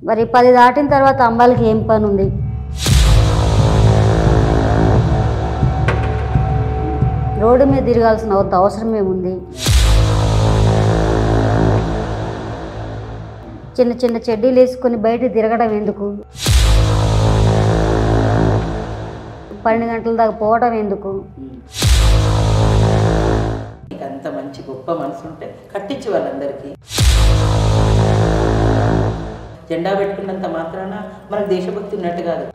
మరి పది దాటిన తర్వాత అమ్మాయిలకి ఏం పని ఉంది రోడ్డు మీద తిరగాల్సిన అంత అవసరం ఏముంది చిన్న చిన్న చెడ్డీలు వేసుకొని బయట తిరగడం ఎందుకు పన్నెండు గంటల దాకా పోవడం ఎందుకు నీకు అంత మంచి గొప్ప మనసు ఉంటే కట్టించు వాళ్ళందరికీ జెండా పెట్టుకున్నంత మాత్రాన మనకు దేశభక్తి ఉన్నట్టు కాదు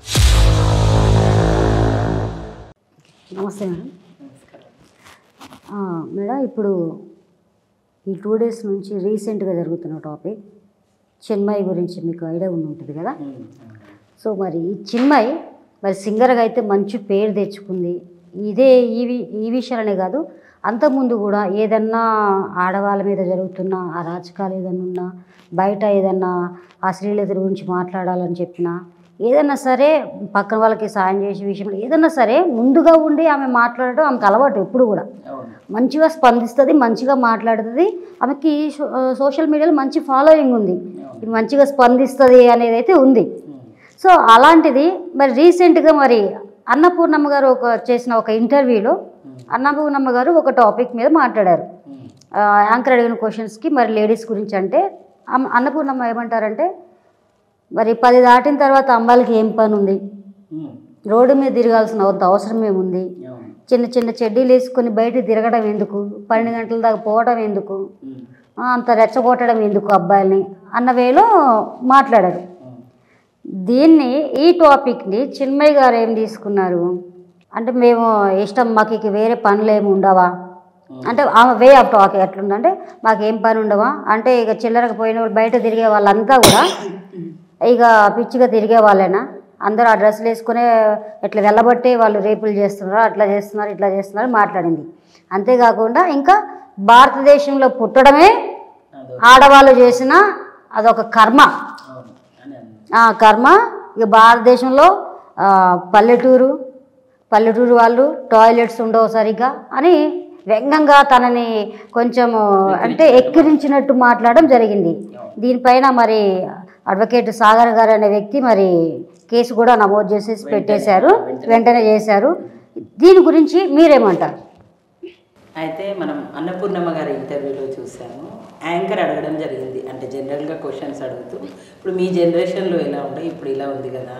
నమస్తే మేడం ఆ, మేడం ఇప్పుడు ఈ టూ డేస్ నుంచి రీసెంట్గా జరుగుతున్న టాపిక్ చిన్మయి గురించి మీకు ఐడియా ఉండి ఉంటుంది కదా సో మరి ఈ చిన్మయ్ మరి సింగర్గా అయితే మంచి పేరు తెచ్చుకుంది ఇదే ఈ వి- ఈ విషయాలనే కాదు అంతకుముందు కూడా ఏదన్నా ఆడవాళ్ళ మీద జరుగుతున్న అరాచకాలు ఏదన్నా ఉన్నా బయట ఏదన్నా అశ్లీలత గురించి మాట్లాడాలని చెప్పినా ఏదన్నా సరే పక్కన వాళ్ళకి సాయం చేసే విషయంలో ఏదన్నా సరే ముందుగా ఉండి ఆమె మాట్లాడటం ఆమెకు అలవాటు ఎప్పుడు కూడా అవును మంచిగా స్పందిస్తుంది మంచిగా మాట్లాడుతుంది ఆమెకి సో- సోషల్ మీడియాలో మంచి ఫాలోయింగ్ ఉంది ఇది మంచిగా స్పందిస్తుంది అనేది అయితే ఉంది సో అలాంటిది మరి రీసెంట్గా మరి అన్నపూర్ణమ్మ గారు ఒక చేసిన ఒక ఇంటర్వ్యూలో అన్నపూర్ణమ్మ గారు ఒక టాపిక్ మీద మాట్లాడారు ఆ, యాంకర్ అడిగిన క్వశ్చన్స్కి మరి లేడీస్ గురించి అంటే అమ్మ- అన్నపూర్ణమ్మ ఏమంటారంటే మరి పది దాటిన తర్వాత అమ్మాయిలకి ఏం పని ఉంది రోడ్డు మీద తిరగాల్సిన అంత అవసరం ఏముంది చిన్న చిన్న చెడ్డీలు వేసుకొని బయట తిరగడం ఎందుకు పన్నెండు గంటల దాకా పోవడం ఎందుకు ఆ, అంత రెచ్చగొట్టడం ఎందుకు అబ్బాయిల్ని అన్న వేలో మాట్లాడారు దీన్ని ఈ టాపిక్ని చిన్మయ్య గారు ఏం తీసుకున్నారు అంటే మేము ఇష్టం మాకు ఇక వేరే పనులు ఏమి ఉండవా అంటే ఆమె వే ఆఫ్ టాక్ ఎట్లుందంటే మాకు ఏం పని ఉండవా అంటే ఇక చిల్లరకు పోయిన వాళ్ళు బయట తిరిగే వాళ్ళంతా కూడా ఇక పిచ్చిగా తిరిగే వాళ్ళేనా అందరూ ఆ డ్రెస్సులు వేసుకునే ఇట్లా వెళ్ళబట్టే వాళ్ళు రేపులు చేస్తున్నారు అట్లా చేస్తున్నారు ఇట్లా చేస్తున్నారు మాట్లాడింది అంతేకాకుండా ఇంకా భారతదేశంలో పుట్టడమే అదో ఆడవాళ్ళు చేసిన అదొక కర్మ అవును అని అన్న ఆ కర్మ ఇక భారతదేశంలో ఆ, పల్లెటూరు పల్లెటూరు వాళ్ళు టాయిలెట్స్ ఉండవు సరిగ్గా అని వ్యంగ్యంగా తనని కొంచెం అంటే ఎక్కిరించినట్టు మాట్లాడడం జరిగింది దీనిపైన మరి అడ్వకేట్ సాగర్ గారు అనే వ్యక్తి మరి కేసు కూడా నమోదు చేసేసి పెట్టేశారు వెంటనే చేశారు దీని గురించి మీరేమంటారు అయితే మనం అన్నపూర్ణమ్మ గారి ఇంటర్వ్యూలో చూసాము యాంకర్ అడగడం జరిగింది అంటే జనరల్గా క్వశ్చన్స్ అడుగుతూ ఇప్పుడు మీ జనరేషన్లో ఎలా ఉంటాయి ఇప్పుడు ఇలా ఉంది కదా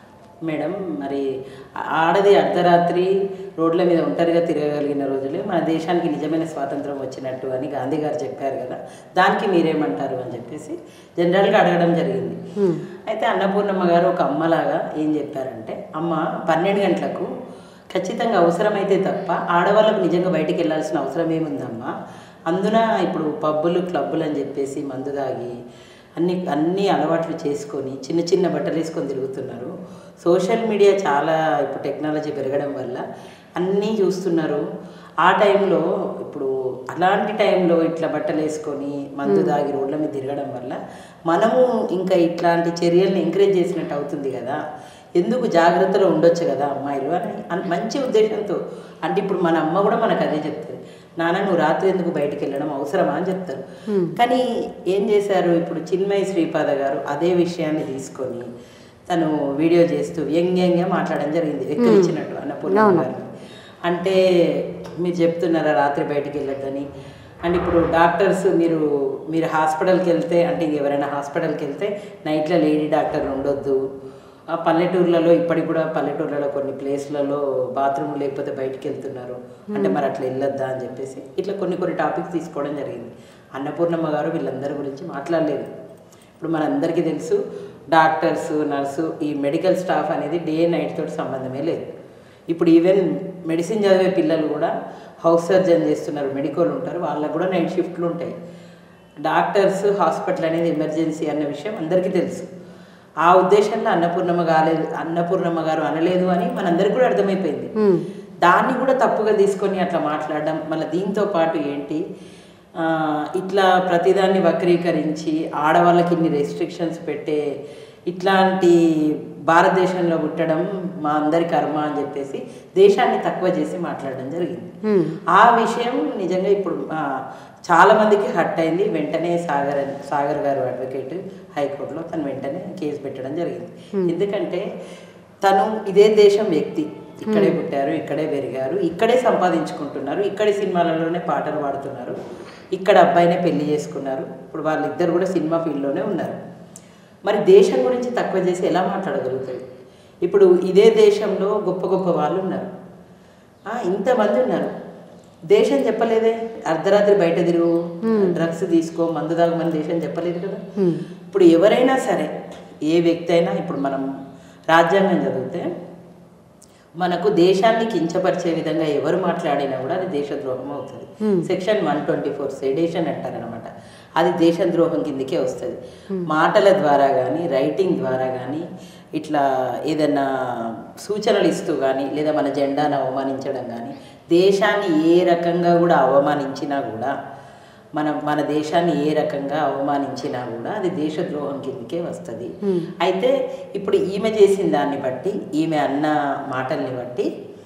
మేడం మరి ఆడది అర్ధరాత్రి రోడ్ల మీద ఒంటరిగా తిరగగలిగిన రోజులే మన దేశానికి నిజమైన స్వాతంత్రం వచ్చినట్టు అని గాంధీ గారు చెప్పారు కదా దానికి మీరేమంటారు అని చెప్పేసి జనరల్గా అడగడం జరిగింది అయితే అన్నపూర్ణమ్మ గారు ఒక అమ్మలాగా ఏం చెప్పారంటే అమ్మ పన్నెండు గంటలకు ఖచ్చితంగా అవసరమైతే తప్ప ఆడవాళ్ళకు నిజంగా బయటికి వెళ్ళాల్సిన అవసరం ఏముందమ్మా అందున ఇప్పుడు పబ్బులు క్లబ్బులు అని చెప్పేసి మందు తాగి అన్ని అన్ని అలవాట్లు చేసుకొని చిన్న చిన్న బట్టలు వేసుకొని తిరుగుతున్నారు సోషల్ మీడియా చాలా ఇప్పుడు టెక్నాలజీ పెరగడం వల్ల అన్నీ చూస్తున్నారు ఆ టైంలో ఇప్పుడు అలాంటి టైంలో ఇట్లా బట్టలు వేసుకొని మందు తాగి రోడ్ల మీద తిరగడం వల్ల మనము ఇంకా ఇట్లాంటి చర్యల్ని ఎంకరేజ్ చేసినట్టు అవుతుంది కదా ఎందుకు జాగ్రత్తలో ఉండొచ్చు కదా అమ్మాయిలు అని అన్- మంచి ఉద్దేశంతో అంటే ఇప్పుడు మన అమ్మ కూడా మనకు అదే చెప్తుంది నాన్న నువ్వు రాత్రి ఎందుకు బయటికి వెళ్ళడం అవసరమా అని చెప్తారు కానీ ఏం చేశారు ఇప్పుడు చిన్మయి శ్రీపాద గారు అదే విషయాన్ని తీసుకొని తను వీడియో చేస్తూ వ్యంగ్యంగా మాట్లాడడం జరిగింది ఎక్కిరించినట్టు అన్నపూర్ణ గారు అంటే మీరు చెప్తున్నారా రాత్రి బయటికి వెళ్ళొద్దని అండ్ ఇప్పుడు డాక్టర్స్ మీరు మీరు హాస్పిటల్కి వెళ్తే అంటే ఎవరైనా హాస్పిటల్కి వెళ్తే నైట్లో లేడీ డాక్టర్ ఉండొద్దు ఆ పల్లెటూర్లలో ఇప్పటికి కూడా పల్లెటూర్లలో కొన్ని ప్లేస్లలో బాత్రూమ్ లేకపోతే బయటికి వెళ్తున్నారు అంటే మరి అట్లా వెళ్ళొద్దా అని చెప్పేసి ఇట్లా కొన్ని కొన్ని టాపిక్స్ తీసుకోవడం జరిగింది అన్నపూర్ణమ్మ గారు వీళ్ళందరి గురించి మాట్లాడలేదు ఇప్పుడు మనందరికీ తెలుసు డాక్టర్స్ నర్సు ఈ మెడికల్ స్టాఫ్ అనేది డే నైట్ తోటి సంబంధమే లేదు ఇప్పుడు ఈవెన్ మెడిసిన్ చదివే పిల్లలు కూడా హౌస్ సర్జన్ చేస్తున్నారు మెడికల్ ఉంటారు వాళ్ళకు కూడా నైట్ షిఫ్ట్లు ఉంటాయి డాక్టర్స్ హాస్పిటల్ అనేది ఎమర్జెన్సీ అన్న విషయం అందరికీ తెలుసు ఆ ఉద్దేశంలో అన్నపూర్ణమ్మ కాలేదు అన్నపూర్ణమ్మ గారు అనలేదు అని మనందరికీ కూడా అర్థమైపోయింది దాన్ని కూడా తప్పుగా తీసుకొని అట్లా మాట్లాడడం మళ్ళీ దీంతో పాటు ఏంటి ఆ, ఇట్లా ప్రతిదాన్ని వక్రీకరించి ఆడవాళ్ళకి ఇన్ని రెస్ట్రిక్షన్స్ పెట్టే ఇట్లాంటి భారతదేశంలో పుట్టడం మా అందరి కర్మ అని చెప్పేసి దేశాన్ని తక్కువ చేసి మాట్లాడడం జరిగింది ఆ విషయం నిజంగా ఇప్పుడు ఆ, చాలా మందికి హర్ట్ అయింది వెంటనే సాగర్ అని- సాగర్ గారు అడ్వకేట్ హైకోర్టులో తను వెంటనే కేసు పెట్టడం జరిగింది ఎందుకంటే తను ఇదే దేశం వ్యక్తి ఇక్కడే పుట్టారు ఇక్కడే పెరిగారు ఇక్కడే సంపాదించుకుంటున్నారు ఇక్కడే సినిమాలలోనే పాటలు పాడుతున్నారు ఇక్కడ అబ్బాయినే పెళ్లి చేసుకున్నారు ఇప్పుడు వాళ్ళిద్దరు కూడా సినిమా ఫీల్డ్లోనే ఉన్నారు మరి దేశం గురించి తక్కువ చేసి ఎలా మాట్లాడగలుగుతాడు ఇప్పుడు ఇదే దేశంలో గొప్ప గొప్ప వాళ్ళు ఉన్నారు ఆ, ఇంతమంది ఉన్నారు దేశం చెప్పలేదే అర్ధరాత్రి బయట తిరుగు డ్రగ్స్ తీసుకో మందు తాగమని దేశం చెప్పలేదు కదా ఇప్పుడు ఎవరైనా సరే ఏ వ్యక్తి అయినా ఇప్పుడు మనం రాజ్యాంగం చదివితే మనకు దేశాన్ని కించపరిచే విధంగా ఎవరు మాట్లాడినా కూడా అది దేశద్రోహం అవుతుంది section one twenty four sedition అంటారనమాట అది దేశద్రోహం కిందకే వస్తుంది మాటల ద్వారా కానీ రైటింగ్ ద్వారా కానీ ఇట్లా ఏదైనా సూచనలు ఇస్తూ కానీ లేదా మన జెండాను అవమానించడం కానీ దేశాన్ని ఏ రకంగా కూడా అవమానించినా కూడా మన మన దేశాన్ని ఏ రకంగా అవమానించినా కూడా అది దేశద్రోహం కిందకే వస్తుంది అయితే ఇప్పుడు ఈమె చేసిన దాన్ని బట్టి ఈమె అన్న మాటల్ని బట్టి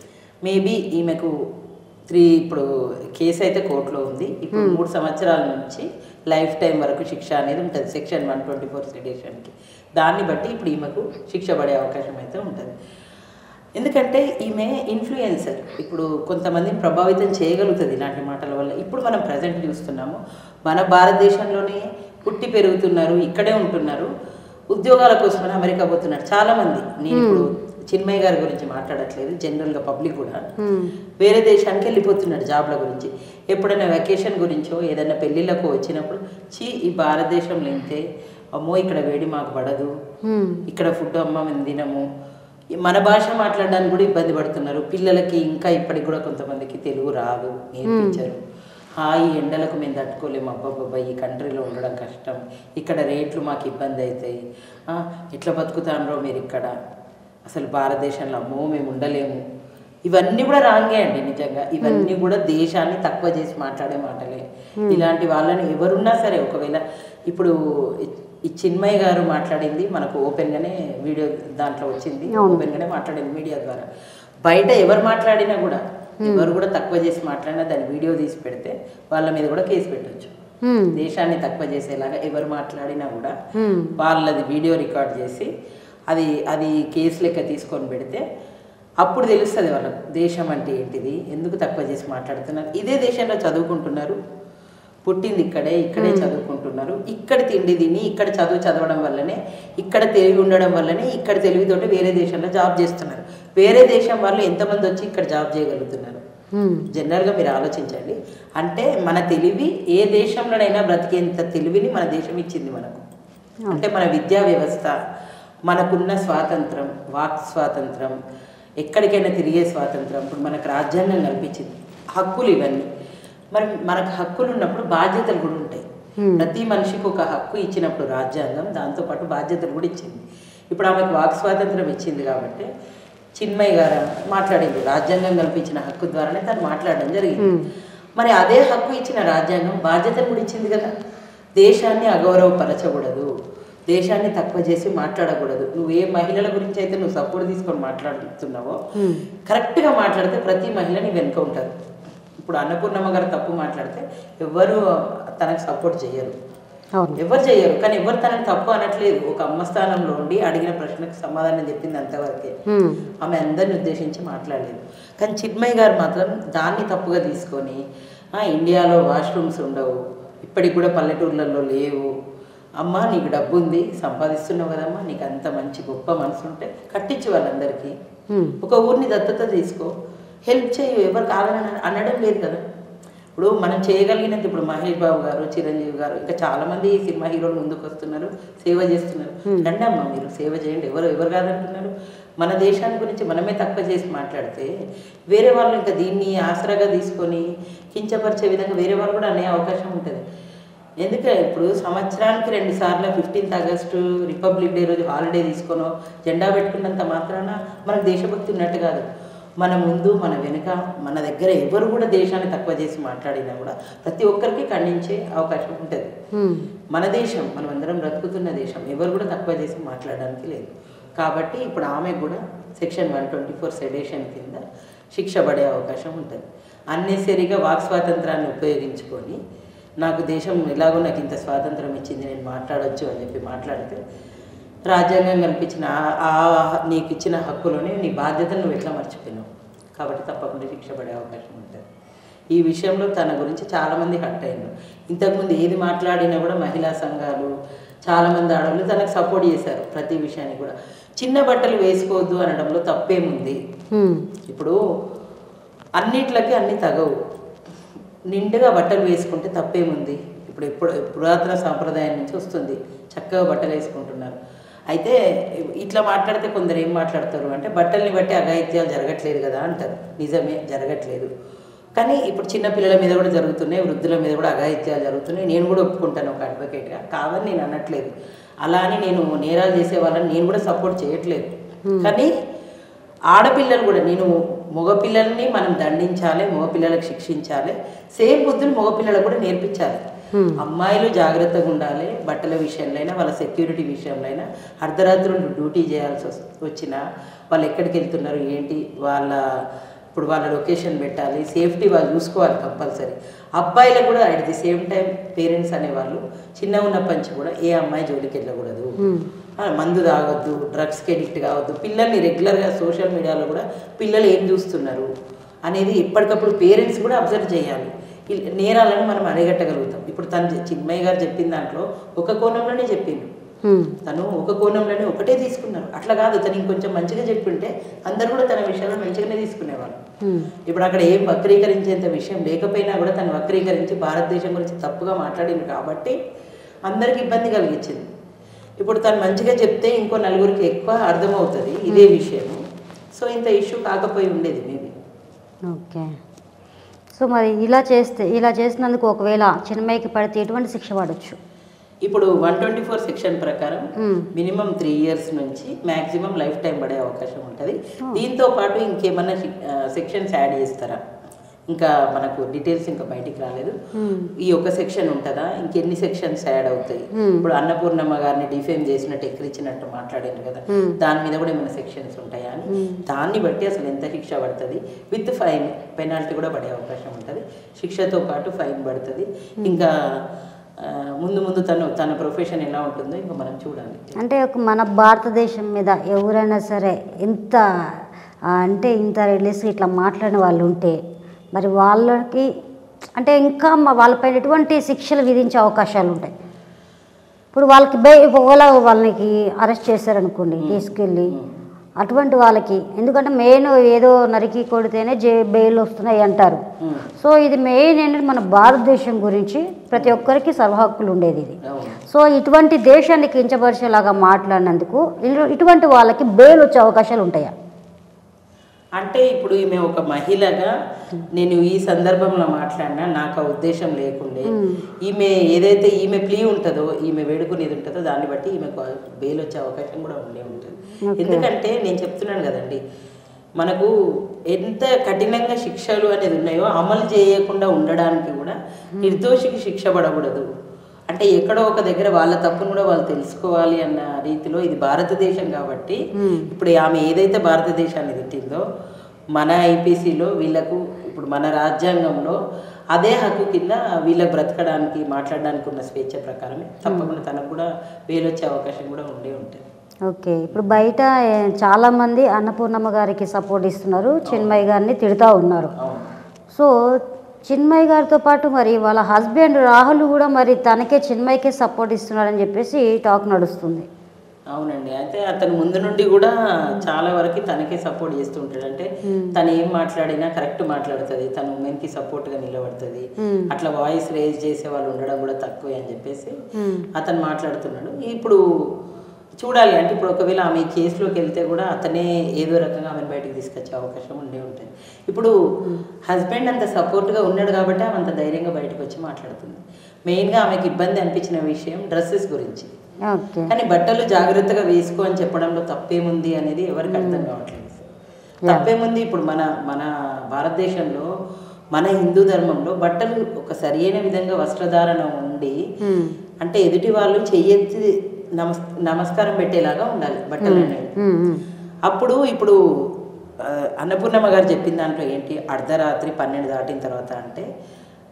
మేబీ ఈమెకు త్రీ ఇప్పుడు కేసు అయితే కోర్టులో ఉంది ఇప్పుడు మూడు సంవత్సరాల నుంచి లైఫ్ టైం వరకు శిక్ష అనేది ఉంటుంది సెక్షన్ వన్ ట్వంటీ ఫోర్ సెడేషన్కి దాన్ని బట్టి ఇప్పుడు ఈమెకు శిక్ష పడే అవకాశం అయితే ఉంటుంది ఎందుకంటే ఈమె ఇన్ఫ్లుయెన్సర్ ఇప్పుడు కొంతమందిని ప్రభావితం చేయగలుగుతుంది ఇలాంటి మాటల వల్ల ఇప్పుడు మనం ప్రజెంట్ చూస్తున్నాము మన భారతదేశంలోనే పుట్టి పెరుగుతున్నారు ఇక్కడే ఉంటున్నారు ఉద్యోగాల కోసమని అమెరికా పోతున్నారు చాలామంది నేను ఇప్పుడు చిన్మయ్య గారి గురించి మాట్లాడట్లేదు జనరల్గా పబ్లిక్ కూడా వేరే దేశానికి వెళ్ళిపోతున్నాడు జాబ్ల గురించి ఎప్పుడైనా వెకేషన్ గురించో ఏదైనా పెళ్ళిళ్ళకు వచ్చినప్పుడు చీ ఈ భారతదేశంలో ఇంతే అమ్మో ఇక్కడ వేడి మాకు పడదు ఇక్కడ ఫుడ్ అమ్మ మేము తినము ఈ మన భాష మాట్లాడడానికి కూడా ఇబ్బంది పడుతున్నారు పిల్లలకి ఇంకా ఇప్పటికి కూడా కొంతమందికి తెలుగు రాదు నేర్పించరు హాయి ఎండలకు మేము తట్టుకోలేము అబ్బాబ్బా ఈ కంట్రీలో ఉండడం కష్టం ఇక్కడ రేట్లు మాకు ఇబ్బంది అవుతాయి ఆ, ఎట్లా బతుకుతాండ్రో మీరు ఇక్కడ అసలు భారతదేశంలో అమ్మో మేము ఉండలేము ఇవన్నీ కూడా రాంగే అండి నిజంగా ఇవన్నీ కూడా దేశాన్ని తక్కువ చేసి మాట్లాడే మాటలే ఇలాంటి వాళ్ళని ఎవరున్నా సరే ఒకవేళ ఇప్పుడు ఈ- ఈ చిన్మయ్య గారు మాట్లాడింది మనకు ఓపెన్ గానే వీడియో దాంట్లో వచ్చింది ఓపెన్ గానే మాట్లాడింది మీడియా ద్వారా బయట ఎవరు మాట్లాడినా కూడా ఎవరు కూడా తక్కువ చేసి మాట్లాడినా దాని వీడియో తీసి పెడితే వాళ్ళ మీద కూడా కేసు పెట్టొచ్చు దేశాన్ని తక్కువ చేసేలాగా ఎవరు మాట్లాడినా కూడా వాళ్ళది వీడియో రికార్డ్ చేసి అది అది కేసు లెక్క తీసుకొని పెడితే అప్పుడు తెలుస్తుంది వాళ్ళకు దేశం అంటే ఏంటిది ఎందుకు తక్కువ చేసి మాట్లాడుతున్నారు ఇదే దేశంలో చదువుకుంటున్నారు పుట్టింది ఇక్కడే ఇక్కడే చదువుకుంటున్నారు ఇక్కడ తిండి తిని ఇక్కడ చదువు చదవడం వల్లనే ఇక్కడ తెలివి ఉండడం వల్లనే ఇక్కడ తెలివితోటి వేరే దేశంలో జాబ్ చేస్తున్నారు వేరే దేశం వాళ్ళు ఎంతమంది వచ్చి ఇక్కడ జాబ్ చేయగలుగుతున్నారు జనరల్గా మీరు ఆలోచించండి అంటే మన తెలివి ఏ దేశంలోనైనా బ్రతికేంత తెలివిని మన దేశం ఇచ్చింది మనకు అంటే మన విద్యా వ్యవస్థ మనకున్న స్వాతంత్రం వాక్ స్వాతంత్రం ఎక్కడికైనా తిరిగే స్వాతంత్రం ఇప్పుడు మనకు రాజ్యాంగం కల్పించింది హక్కులు ఇవన్నీ మరి మనకు హక్కులు ఉన్నప్పుడు బాధ్యతలు కూడా ఉంటాయి ప్రతి మనిషికి ఒక హక్కు ఇచ్చినప్పుడు రాజ్యాంగం దాంతోపాటు బాధ్యతలు కూడా ఇచ్చింది ఇప్పుడు ఆమెకు వాక్ స్వాతంత్రం ఇచ్చింది కాబట్టి చిన్మయ్య గారు మాట్లాడింది రాజ్యాంగం కల్పించిన హక్కు ద్వారానే తను మాట్లాడడం జరిగింది మరి అదే హక్కు ఇచ్చిన రాజ్యాంగం బాధ్యతను కూడా ఇచ్చింది కదా దేశాన్ని అగౌరవపరచకూడదు దేశాన్ని తక్కువ చేసి మాట్లాడకూడదు నువ్వు ఏ మహిళల గురించి అయితే నువ్వు సపోర్ట్ తీసుకొని మాట్లాడుతున్నావో కరెక్ట్గా మాట్లాడితే ప్రతి మహిళని వెనుక ఉంటారు ఇప్పుడు అన్నపూర్ణమ్మ గారు తప్పు మాట్లాడితే ఎవరు తనకు సపోర్ట్ చేయరు అవును ఎవరు చేయరు కానీ ఎవరు తనని తప్పు అనట్లేదు ఒక అమ్మ స్థానంలో ఉండి అడిగిన ప్రశ్నకు సమాధానం చెప్పింది అంతవరకే ఉమ్. ఆమె అందరిని ఉద్దేశించి మాట్లాడలేదు కానీ చిన్మయ్య గారు మాత్రం దాన్ని తప్పుగా తీసుకొని "ఆ, ఇండియాలో వాష్రూమ్స్ ఉండవు ఇప్పటికి కూడా పల్లెటూర్లలో లేవు అమ్మ నీకు డబ్బు ఉంది సంపాదిస్తున్నావు కదమ్మా నీకు అంత మంచి గొప్ప మనసు ఉంటే కట్టించు వాళ్ళందరికీ ఉమ్. ఒక ఊరిని దత్తత తీసుకో హెల్ప్ చేయు ఎవరు కావాలని అనడం లేదు కదా ఇప్పుడు మనం చేయగలిగినంత ఇప్పుడు మహేష్ బాబు గారు చిరంజీవి గారు ఇంకా చాలా మంది సినిమా హీరోలు ముందుకు వస్తున్నారు సేవ చేస్తున్నారు రండి అమ్మా మీరు సేవ చేయండి ఎవరు ఎవరు కాదంటున్నారు మన దేశాన్ని గురించి మనమే తక్కువ చేసి మాట్లాడితే వేరే వాళ్ళు ఇంకా దీన్ని ఆసరాగా తీసుకొని కించపరిచే విధంగా వేరే వాళ్ళు కూడా అనే అవకాశం ఉంటుంది ఎందుకంటే ఇప్పుడు సంవత్సరానికి రెండు సార్లు ఫిఫ్టీన్త్ ఆగస్టు రిపబ్లిక్ డే రోజు హాలిడే తీసుకొనో జెండా పెట్టుకున్నంత మాత్రాన మనకు దేశభక్తి ఉన్నట్టు కాదు మన ముందు మన వెనుక మన దగ్గర ఎవరు కూడా దేశాన్ని తక్కువ చేసి మాట్లాడినా కూడా ప్రతి ఒక్కరికి ఖండించే అవకాశం ఉంటుంది ఉమ్. మన దేశం మనం అందరం బ్రతుకుతున్న దేశం ఎవరు కూడా తక్కువ చేసి మాట్లాడడానికి లేదు కాబట్టి ఇప్పుడు ఆమె కూడా section one twenty four sedition కింద శిక్ష పడే అవకాశం ఉంటుంది అన్నెసరిగా వాక్ స్వాతంత్రాన్ని ఉపయోగించుకొని నాకు దేశం ఎలాగో నాకు ఇంత స్వాతంత్రం ఇచ్చింది నేను మాట్లాడొచ్చు అని చెప్పి మాట్లాడితే రాజ్యాంగం కల్పించిన ఆ- ఆ నీకు ఇచ్చిన హక్కులోనే నీ బాధ్యతను నువ్వు ఎట్లా మర్చిపోయినావు కాబట్టి తప్పకుండా శిక్ష పడే అవకాశం ఉంటుంది ఈ విషయంలో తన గురించి చాలామంది హట్ అయ్యారు ఇంతకుముందు ఏది మాట్లాడినా కూడా మహిళా సంఘాలు చాలామంది ఆడవాళ్ళు తనకు సపోర్ట్ చేశారు ప్రతి విషయాన్ని కూడా చిన్న బట్టలు వేసుకోవద్దు అనడంలో తప్పేముంది ఉమ్, ఇప్పుడు అన్నిట్లకి అన్ని తగవు నిండుగా బట్టలు వేసుకుంటే తప్పేముంది ఇప్పుడు ఎప్పుడు పురాతన సాంప్రదాయం నుంచి వస్తుంది చక్కగా బట్టలు వేసుకుంటున్నారు అయితే ఇట్లా మాట్లాడితే కొందరు ఏం మాట్లాడతారు అంటే బట్టల్ని బట్టి అఘాయిత్యాలు జరగట్లేదు కదా అంటారు నిజమే జరగట్లేదు కానీ ఇప్పుడు చిన్న పిల్లల మీద కూడా జరుగుతున్నాయి వృద్ధుల మీద కూడా అఘాయిత్యాలు జరుగుతున్నాయి నేను కూడా ఒప్పుకుంటాను ఒక అడ్వకేట్గా కాదని నేను అనట్లేదు అలా అని నేను నేరాలు చేసే వాళ్ళని నేను కూడా సపోర్ట్ చేయట్లేదు కానీ ఆడపిల్లలు కూడా నేను మగపిల్లల్ని మనం దండించాలి మగపిల్లలకు శిక్షించాలి సేమ్ బుద్ధులు మగపిల్లలకు కూడా నేర్పించాలి అమ్మాయిలు జాగ్రత్తగా ఉండాలి బట్టల విషయంలో అయినా వాళ్ళ సెక్యూరిటీ విషయంలో అయినా అర్ధరాత్రులు డ్యూటీ చేయాల్సి వస్- వచ్చినా వాళ్ళు ఎక్కడికి వెళ్తున్నారు ఏంటి వాళ్ళ ఇప్పుడు వాళ్ళ లొకేషన్ పెట్టాలి సేఫ్టీ వాళ్ళు చూసుకోవాలి కంపల్సరీ అబ్బాయిలకు కూడా at the same time parents అనేవాళ్ళు చిన్న ఉన్నప్పటి నుంచి కూడా ఏ అమ్మాయి జోలికి వెళ్ళకూడదు ఆ, మందు తాగొద్దు డ్రగ్స్కి ఎడిక్ట్ కావద్దు పిల్లల్ని రెగ్యులర్గా సోషల్ మీడియాలో కూడా పిల్లలు ఏం చూస్తున్నారు అనేది ఎప్పటికప్పుడు పేరెంట్స్ కూడా అబ్జర్వ్ చేయాలి ఈ నేరాలను మనం అరిగట్టగలుగుతాం ఇప్పుడు తను చిన్మయ్య గారు చెప్పిన దాంట్లో ఒక కోణంలోనే చెప్పిండు ఉమ్, తను ఒక కోణంలోనే ఒకటే తీసుకున్నారు అట్లా కాదు తను ఇంకొంచెం మంచిగా చెప్పింటే అందరు కూడా తన విషయాలు మంచిగానే తీసుకునేవాళ్ళు ఉమ్, ఇప్పుడు అక్కడ ఏం వక్రీకరించేంత విషయం లేకపోయినా కూడా తను వక్రీకరించి భారతదేశం గురించి తప్పుగా మాట్లాడింది కాబట్టి అందరికి ఇబ్బంది కలిగించింది ఇప్పుడు తను మంచిగా చెప్తే ఇంకో నలుగురికి ఎక్కువ అర్థమవుతుంది ఇదే విషయం సో ఇంత ఇష్యూ కాకపోయి ఉండేది మేబీ ఓకే సో మరి ఇలా చేస్తే ఇలా చేసినందుకు ఒకవేళ చిన్మయ్యకి పడితే ఎటువంటి శిక్ష పడవచ్చు ఇప్పుడు వన్ ట్వంటీ ఫోర్ సెక్షన్ ప్రకారం ఉమ్, మినిమం త్రీ ఇయర్స్ నుంచి మాక్సిమం లైఫ్ టైం పడే అవకాశం ఉంటుంది దీంతో పాటు ఇంకేమన్నా సెక్షన్స్ యాడ్ చేస్తారా ఇంకా మనకు డీటెయిల్స్ ఇంకా బయటికి రాలేదు ఉమ్, ఈ ఒక సెక్షన్ ఉంటుందా ఇంకెన్ని సెక్షన్స్ యాడ్ అవుతాయి Hmm. ఇప్పుడు అన్నపూర్ణమ్మ గారిని డిఫేమ్ చేసినట్టు ఎక్కిరించినట్టు మాట్లాడారు కదా Hmm. దాని మీద కూడా ఏమైనా సెక్షన్స్ ఉంటాయా అని దాన్ని బట్టి అసలు ఎంత శిక్ష పడుతుంది విత్ ఫైన్ పెనాల్టీ కూడా పడే అవకాశం ఉంటుంది శిక్షతో పాటు ఫైన్ పడుతుంది ఇంకా ఆ, ముందు ముందు తను తన ప్రొఫెషన్ ఎలా ఉంటుందో ఇంకా మనం చూడాలి అంటే ఒక మన భారతదేశం మీద ఎవరైనా సరే ఇంత ఆ, అంటే ఇంత రిలీజ్ ఇట్లా మాట్లాడిన వాళ్ళు ఉంటే మరి వాళ్ళకి అంటే ఇంకా మా వాళ్ళపైన ఎటువంటి శిక్షలు విధించే అవకాశాలు ఉంటాయి ఇప్పుడు వాళ్ళకి బే ఒకవేళ వాళ్ళకి అరెస్ట్ చేశారనుకోండి తీసుకెళ్ళి అటువంటి వాళ్ళకి ఎందుకంటే మెయిన్ ఏదో నరికి కొడితేనే జే బెయిల్ వస్తున్నాయి అంటారు Hmm. సో ఇది మెయిన్ ఏంటంటే మన భారతదేశం గురించి ప్రతి ఒక్కరికి సర్వ హక్కులు ఉండేది ఇది అవును సో ఇటువంటి దేశాన్ని కించపరిచేలాగా మాట్లాడినందుకు ఇలు- ఇటువంటి వాళ్ళకి బెయిల్ వచ్చే అవకాశాలు ఉంటాయా అంటే ఇప్పుడు ఈమె ఒక మహిళగా నేను ఈ సందర్భంలో మాట్లాడినా నాకు ఆ ఉద్దేశం లేకుండే ఈమె ఏదైతే ఈమె ప్లీ ఉంటుందో ఈమె వేడుకునేది ఉంటుందో దాన్ని బట్టి ఈమెకు బెయిల్ వచ్చే అవకాశం కూడా ఉండే ఉంటుంది Okay. ఎందుకంటే నేను చెప్తున్నాను కదండి మనకు ఎంత కఠినంగా శిక్షలు అనేది ఉన్నాయో అమలు చేయకుండా ఉండడానికి కూడా నిర్దోషికి శిక్ష పడకూడదు అంటే ఎక్కడో ఒక దగ్గర వాళ్ళ తప్పును కూడా వాళ్ళు తెలుసుకోవాలి అన్న రీతిలో ఇది భారతదేశం కాబట్టి ఇప్పుడు ఆమె ఏదైతే భారతదేశాన్ని తిట్టిందో మన ఐపీసీలో వీళ్ళకు ఇప్పుడు మన రాజ్యాంగంలో అదే హక్కు కింద వీళ్ళకి బ్రతకడానికి మాట్లాడడానికి ఉన్న స్వేచ్ఛ ప్రకారమే తప్పకుండా తనకు కూడా వేలొచ్చే అవకాశం కూడా ఉండే ఉంటుంది ఓకే ఇప్పుడు బయట ఏ, చాలామంది అన్నపూర్ణమ్మ గారికి సపోర్ట్ ఇస్తున్నారు చిన్మయ్య గారిని తిడుతూ ఉన్నారు అవును సో చిన్మయ్య గారితో పాటు మరి వాళ్ళ హస్బెండ్ రాహుల్ కూడా మరి తనకే చిన్మయ్యకే సపోర్ట్ ఇస్తున్నారని చెప్పేసి టాక్ నడుస్తుంది అవునండి అయితే అతను ముందు నుండి కూడా చాలా వరకు తనకే సపోర్ట్ చేస్తూ ఉంటాడు అంటే తను ఏం మాట్లాడినా కరెక్ట్ మాట్లాడుతుంది తను ఉమెన్కి సపోర్ట్గా నిలబడుతుంది Hmm. అట్లా వాయిస్ రేజ్ చేసే వాళ్ళు ఉండడం కూడా తక్కువే అని చెప్పేసి Hmm. అతను మాట్లాడుతున్నాడు ఇప్పుడు చూడాలి అంటే ఇప్పుడు ఒకవేళ ఆమె ఈ కేసులోకి వెళ్తే కూడా అతనే ఏదో రకంగా ఆమెను బయటికి తీసుకొచ్చే అవకాశం ఉండే ఉంటుంది ఇప్పుడు హస్బెండ్ అంత సపోర్ట్గా ఉన్నాడు కాబట్టి ఆమె అంత ధైర్యంగా బయటకు వచ్చి మాట్లాడుతుంది మెయిన్గా ఆమెకి ఇబ్బంది అనిపించిన విషయం డ్రెస్సెస్ గురించి ఓకే కానీ బట్టలు జాగ్రత్తగా వేసుకో అని చెప్పడంలో తప్పేముంది అనేది ఎవరికి అర్థం కావట్లేదు తప్పేముంది ఇప్పుడు మన మన భారతదేశంలో మన హిందూ ధర్మంలో బట్టలు ఒక సరియైన విధంగా వస్త్రధారణ ఉండి Hmm. అంటే ఎదుటి వాళ్ళు చెయ్యెత్తి నమస్ నమస్కారం పెట్టేలాగా ఉండాలి బట్టలు అనేవి ఉమ్, ఉమ్. అప్పుడు ఇప్పుడు ఆ, అన్నపూర్ణమ్మ గారు చెప్పిన దాంట్లో ఏంటి అర్ధరాత్రి పన్నెండు దాటిన తర్వాత అంటే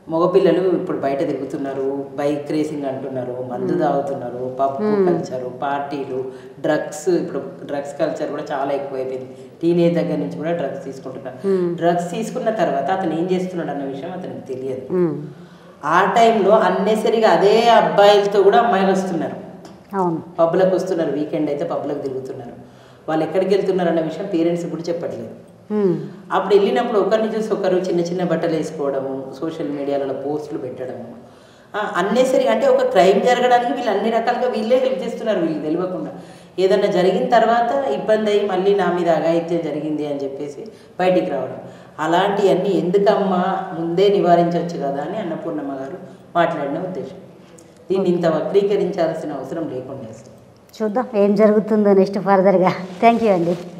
మగపిల్లలు ఇప్పుడు బయట తిరుగుతున్నారు బైక్ రేసింగ్ అంటున్నారు మందు తాగుతున్నారు పబ్బు కల్చరు పార్టీలు డ్రగ్స్ ఇప్పుడు డ్రగ్స్ కల్చర్ కూడా చాలా ఎక్కువైపోయింది టీనేజ్ దగ్గర నుంచి కూడా డ్రగ్స్ తీసుకుంటున్నారు డ్రగ్స్ తీసుకున్న తర్వాత అతను ఏం చేస్తున్నాడు అన్న విషయం అతనికి తెలియదు ఉమ్. ఆ టైంలో అన్నెసరిగా అదే అబ్బాయిలతో కూడా అమ్మాయిలు వస్తున్నారు అవును పబ్లకు వస్తున్నారు వీకెండ్ అయితే పబ్లకు తిరుగుతున్నారు వాళ్ళు ఎక్కడికి వెళ్తున్నారు అన్న విషయం పేరెంట్స్ కూడా చెప్పట్లేదు ఉమ్. అప్పుడు వెళ్ళినప్పుడు ఒకరిని చూసి ఒకరు చిన్న చిన్న బట్టలు వేసుకోవడము సోషల్ మీడియాలో పోస్టులు పెట్టడము అన్నెసరి అంటే ఒక క్రైమ్ జరగడానికి వీళ్ళు అన్ని రకాలుగా వీళ్ళే హెల్ప్ చేస్తున్నారు వీళ్ళు తెలియకుండా ఏదన్నా జరిగిన తర్వాత ఇబ్బంది అయ్యి మళ్ళీ నా మీద అఘాయిత్యం జరిగింది అని చెప్పేసి బయటికి రావడం అలాంటివన్నీ ఎందుకమ్మా ముందే నివారించవచ్చు కదా అని అన్నపూర్ణమ్మ గారు మాట్లాడిన ఉద్దేశం దీన్ని ఇంత వక్రీకరించాల్సిన అవసరం లేకుండా అసలు చూద్దాం ఏం జరుగుతుందో నెక్స్ట్ ఫర్దర్గా థ్యాంక్ యూ అండి